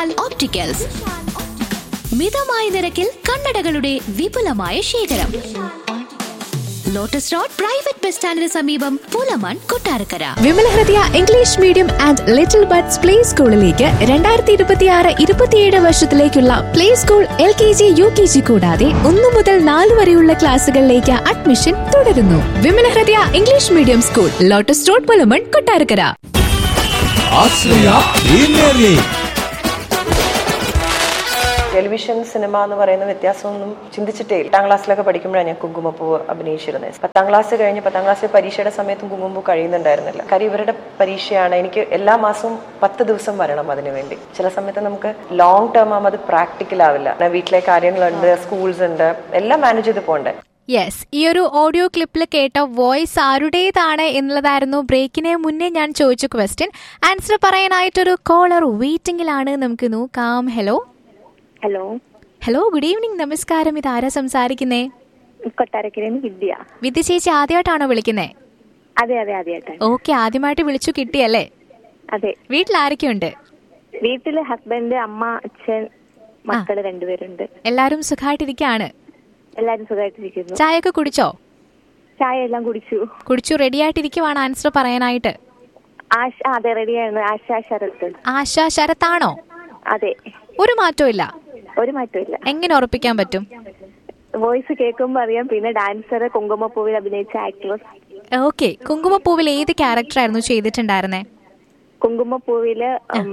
Vishal opticals മിതമായ നിരക്കിൽ കണ്ണടകളുടെ വിപുലമായ ശേഖരം ലോട്ടസ് റോഡ് പ്രൈവറ്റ് ബസ് സ്റ്റാൻഡിന് സമീപം പൂലമാൻ Kottarakkara Vimala Hridaya English medium and little buds play സ്കൂളിലേക്ക് രണ്ടായിരത്തി ഇരുപത്തിയാറ് ഇരുപത്തിയേഴ് വർഷത്തിലേക്കുള്ള play school L K G U K G കൂടാതെ ഒന്നു മുതൽ നാല് വരെയുള്ള ക്ലാസുകളിലേക്ക് അഡ്മിഷൻ തുടരുന്നു Vimala Hridaya English medium school lotus road Pulamon Kottarakkara Ashraya premier league television cinema എന്ന് പറയുന്ന വ്യത്യാസമൊന്നും ചിന്തിച്ചിട്ടേ ഇല്ല. എട്ടാം ക്ലാസ്സിലൊക്കെ പഠിക്കുമ്പോഴാണ് ഞാൻ കുങ്കുമപ്പൂവ് അഭിനയിച്ചിരുന്നത് പത്താം ക്ലാസ് കഴിഞ്ഞ് പത്താം ക്ലാസ്സിൽ പരീക്ഷയുടെ സമയത്തും കുങ്കുമപ്പൂ കഴിയുന്നുണ്ടായിരുന്നില്ല കാര്യം ഇവരുടെ പരീക്ഷയാണ് എനിക്ക് എല്ലാ മാസവും പത്ത് ദിവസം വരണം അതിനു വേണ്ടി ചില സമയത്ത് നമുക്ക് ലോങ് ടേം ആകുമ്പോൾ അത് പ്രാക്ടിക്കൽ ആവില്ല പിന്നെ വീട്ടിലെ കാര്യങ്ങളുണ്ട് സ്കൂൾസ് ഉണ്ട് എല്ലാം മാനേജ് ചെയ്ത് പോകണ്ടേ യെസ് ഈ ഒരു ഓഡിയോ ക്ലിപ്പിൽ കേട്ട വോയിസ് ആരുടേതാണ് എന്നുള്ളതായിരുന്നു ബ്രേക്കിന് മുന്നേ ഞാൻ ചോദിച്ച ക്വസ്റ്റ്യൻ ആൻസർ പറയാനായിട്ടൊരു കോളർ വെയിറ്റിംഗിലാണ് നമുക്ക് നോക്കാം hello hello hello good evening നമസ്കാരം ഇത് ആരാ സംസാരിക്കുന്നേ കൊട്ടാരക്കരയിൽ വിദ്യ വിദ്യ ചേച്ചി ആദ്യമായിട്ടാണോ വിളിക്കുന്നേ അതെ അതെ ആദ്യമായിട്ടാണ് ഓക്കെ ആദ്യമായിട്ട് വിളിച്ചു കിട്ടിയല്ലേ അതെ വീട്ടിൽ ആരൊക്കെയുണ്ട് വീട്ടില് ഹസ്ബൻഡ് അമ്മ അച്ഛൻ മക്കള് രണ്ടുപേരുണ്ട് എല്ലാരും സുഖമായിട്ടിരിക്കുകയാണ് എല്ലാരും സുഖമായിട്ടിരിക്കുന്നു ചായയൊക്കെ കുടിച്ചോ ചായ എല്ലാം കുടിച്ചു കുടിച്ചു റെഡി ആയിട്ടിരിക്കുവാണ് ആൻസർ പറയാനായിട്ട് ആശ ആ, അതെ റെഡിയാണ് ആശ ശരത്ത് ആശ ശരത്താണോ അതെ ഒരു മാറ്റവും ഇല്ല ഒരു മാറ്റമില്ല എങ്ങനെ ഉറപ്പിക്കാൻ പറ്റും വോയിസ് കേൾക്കുമ്പോ അറിയാം പിന്നെ ഡാൻസർ കുങ്കുമപ്പൂവിൽ അഭിനയിച്ച ആക്ട്രസ് ഓക്കെ കുങ്കുമപ്പൂവിൽ ഏത് ക്യാരക്ടർ ആയിരുന്നു ചെയ്തിട്ടുണ്ടായിരുന്നേ കുങ്കുമപ്പൂവില് ഉം,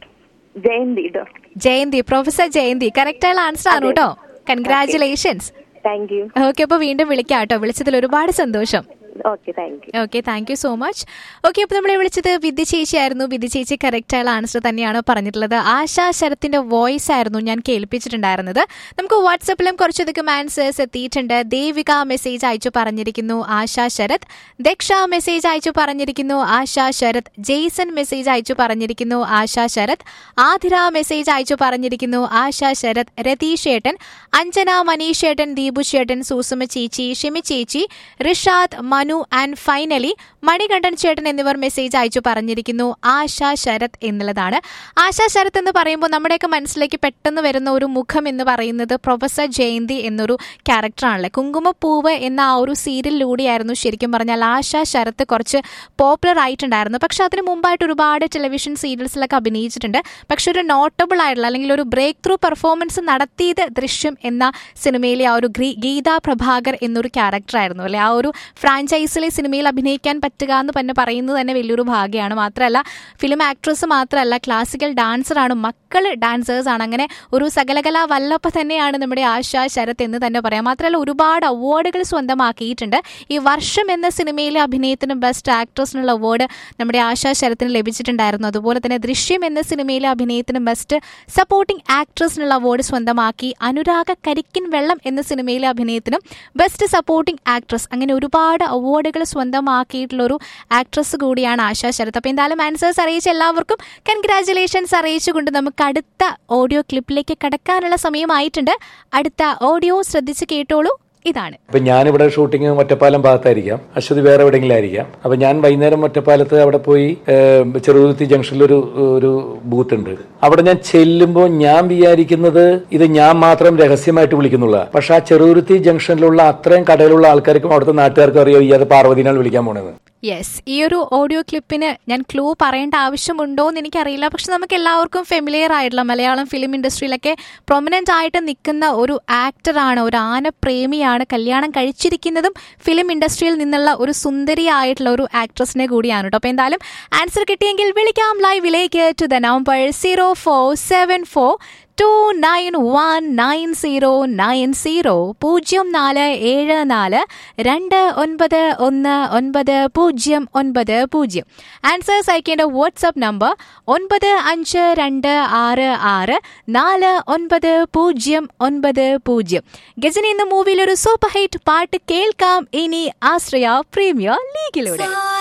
ജയന്തി കേട്ടോ ജയന്തി പ്രൊഫസർ ജയന്തി കറക്റ്റ് ആയുള്ള ആൻസർ ആണ് കേട്ടോ കൺഗ്രാറ്റുലേഷൻസ് താങ്ക് യു ഓക്കെ അപ്പൊ വീണ്ടും വിളിക്കാം കേട്ടോ വിളിച്ചതിൽ ഒരുപാട് സന്തോഷം okay thank you okay thank you so much okay അപ്പോൾ നമ്മളെ വിളിച്ചത് വിദ്യ ചേച്ചി ആയിരുന്നു വിദ്യ ചേച്ചി കറക്റ്റ് ആയുള്ള ആൻസർ തന്നെയാണ് പറഞ്ഞിട്ടുള്ളത് ആശാ ശരത്തിന്റെ വോയിസ് ആയിരുന്നു ഞാൻ കേൾപ്പിച്ചിട്ടുണ്ടായിരുന്നത് നമുക്ക് വാട്സപ്പിലും കുറച്ചധികം ആൻസേഴ്സ് എത്തിയിട്ടുണ്ട് ദേവിക മെസ്സേജ് അയച്ചു പറഞ്ഞിരിക്കുന്നു ആശാ ശരത് ദക്ഷ മെസ്സേജ് അയച്ചു പറഞ്ഞിരിക്കുന്നു ആശാ ശരത് ജെയ്സൺ മെസ്സേജ് അയച്ചു പറഞ്ഞിരിക്കുന്നു ആശാ ശരത് ആതിര മെസ്സേജ് അയച്ചു പറഞ്ഞിരിക്കുന്നു ആശാ ശരത് രതീഷ് ഏട്ടൻ അഞ്ജന മനീഷ് ഏട്ടൻ ദീപു ചേട്ടൻ സൂസുമ ചേച്ചി ഷിമി ചേച്ചി റിഷാദ് മനു ആൻഡ് ഫൈനലി മണികണ്ഠൻ ചേട്ടൻ എന്നിവർ മെസ്സേജ് അയച്ചു പറഞ്ഞിരിക്കുന്നു ആശാ ശരത് എന്നുള്ളതാണ് ആശാ ശരത് എന്ന് പറയുമ്പോൾ നമ്മുടെയൊക്കെ മനസ്സിലേക്ക് പെട്ടെന്ന് വരുന്ന ഒരു മുഖം എന്ന് പറയുന്നത് പ്രൊഫസർ ജയന്തി എന്നൊരു ക്യാരക്ടറാണല്ലേ കുങ്കുമപ്പൂവ് എന്ന ആ ഒരു സീരിയലിലൂടെയായിരുന്നു ശരിക്കും പറഞ്ഞാൽ ആശാ ശരത്ത് കുറച്ച് പോപ്പുലർ ആയിട്ടുണ്ടായിരുന്നു പക്ഷെ അതിന് മുമ്പായിട്ട് ഒരുപാട് ടെലിവിഷൻ സീരിയൽസിലൊക്കെ അഭിനയിച്ചിട്ടുണ്ട് പക്ഷെ ഒരു നോട്ടബിൾ ആയിട്ടുള്ള അല്ലെങ്കിൽ ഒരു ബ്രേക്ക് ത്രൂ പെർഫോമൻസ് നടത്തിയത് ദൃശ്യം എന്ന സിനിമയിലെ ആ ഒരു ഗ്രീ- ഗീതാ പ്രഭാകർ എന്നൊരു ക്യാരക്ടർ ആയിരുന്നു അല്ലെ ആ ഒരു ഫ്രാഞ്ചൈസിലെ സിനിമയിൽ അഭിനയിക്കാൻ പറ്റുക എന്ന് തന്നെ പറയുന്നത് തന്നെ വലിയൊരു ഭാഗ്യമാണ് മാത്രമല്ല ഫിലിം ആക്ട്രസ് മാത്രമല്ല ക്ലാസിക്കൽ ഡാൻസറാണ് മക്കൾ ഡാൻസേഴ്സ് ആണ് അങ്ങനെ ഒരു സകലകലാ വല്ലഭ തന്നെയാണ് നമ്മുടെ ആശാ ശരത് എന്ന് തന്നെ പറയാം മാത്രമല്ല ഒരുപാട് അവാർഡുകൾ സ്വന്തമാക്കിയിട്ടുണ്ട് ഈ വർഷം എന്ന സിനിമയിലെ അഭിനയത്തിന് ബെസ്റ്റ് ആക്ട്രസിനുള്ള അവാർഡ് നമ്മുടെ ആശാ ശരത്തിന് ലഭിച്ചിട്ടുണ്ടായിരുന്നു അതുപോലെ തന്നെ ദൃശ്യം എന്ന സിനിമയിലെ അഭിനയത്തിന് ബെസ്റ്റ് സപ്പോർട്ടിംഗ് ആക്ട്രസിനുള്ള അവാർഡ് സ്വന്തമാക്കി അനുരാഗ കരിക്കിൻ വെള്ളം എന്ന സിനിമയിലെ അഭിനയത്തിനും ബെസ്റ്റ് സപ്പോർട്ടിംഗ് ആക്ട്രസ് അങ്ങനെ ഒരുപാട് അവാർഡുകൾ സ്വന്തമാക്കിയിട്ടുള്ള ഒരു ആക്ട്രസ് കൂടിയാണ് ആശാ ശരത് അപ്പോൾ എന്തായാലും ആൻസേഴ്സ് അറിയിച്ച എല്ലാവർക്കും കൺഗ്രാറ്റുലേഷൻസ് അറിയിച്ചുകൊണ്ട് നമുക്ക് അടുത്ത ഓഡിയോ ക്ലിപ്പിലേക്ക് കടക്കാനുള്ള സമയമായിട്ടുണ്ട് അടുത്ത ഓഡിയോ ശ്രദ്ധിച്ച് കേട്ടോളൂ ഇതാണ് അപ്പൊ ഞാനിവിടെ ഷൂട്ടിംഗ് ഒറ്റപ്പാലം ഭാഗത്തായിരിക്കാം അശ്വതി വേറെ എവിടെയെങ്കിലും ആയിരിക്കാം അപ്പൊ ഞാൻ വൈകുന്നേരം ഒറ്റപ്പാലത്ത് അവിടെ പോയി ഏഹ്, ചെറുതുരുത്തി ജംഗ്ഷനിൽ ഒരു ഒരു ബൂത്ത് ഉണ്ട് അവിടെ ഞാൻ ചെല്ലുമ്പോൾ ഞാൻ വിചാരിക്കുന്നത് ഇത് ഞാൻ മാത്രം രഹസ്യമായിട്ട് വിളിക്കുന്നുള്ള പക്ഷെ ആ ചെറുതുരുത്തി ജംഗ്ഷനിലുള്ള അത്രയും കടയിലുള്ള ആൾക്കാർക്കും അവിടുത്തെ നാട്ടുകാർക്കും അറിയാം ഈ അത് പാർവതിനാണ് വിളിക്കാൻ പോണത് യെസ് ഈ ഒരു ഓഡിയോ ക്ലിപ്പിന് ഞാൻ ക്ലൂ പറയേണ്ട ആവശ്യമുണ്ടോ എന്ന് എനിക്കറിയില്ല പക്ഷെ നമുക്ക് എല്ലാവർക്കും ഫെമിലിയർ ആയിട്ടുള്ള മലയാളം ഫിലിം ഇൻഡസ്ട്രിയിലൊക്കെ പ്രൊമിനന്റ് ആയിട്ട് നിൽക്കുന്ന ഒരു ആക്ടറാണ് ഒരു ആനപ്രേമിയാണ് കല്യാണം കഴിച്ചിരിക്കുന്നതും ഫിലിം ഇൻഡസ്ട്രിയിൽ നിന്നുള്ള ഒരു സുന്ദരിയായിട്ടുള്ള ഒരു ആക്ട്രസിനെ കൂടിയാണ് കേട്ടോ അപ്പോൾ എന്തായാലും ആൻസർ കിട്ടിയെങ്കിൽ വിളിക്കാം ലൈവിലേക്ക് to the number zero four seven four two nine one nine zero nine zero പൂജ്യം നാല് ഏഴ് നാല് രണ്ട് ഒൻപത് ഒന്ന് ഒൻപത് പൂജ്യം ഒൻപത് പൂജ്യം ആൻസേഴ്സ് അയക്കേണ്ട വാട്സപ്പ് നമ്പർ ഒൻപത് അഞ്ച് രണ്ട് ആറ് ആറ് നാല് ഒൻപത് പൂജ്യം ഒൻപത് പൂജ്യം ഗജനി എന്ന മൂവിയിൽ ഒരു സൂപ്പർ ഹിറ്റ് പാട്ട് കേൾക്കാം ഇനി ആശ്രയ പ്രീമിയർ ലീഗിലൂടെ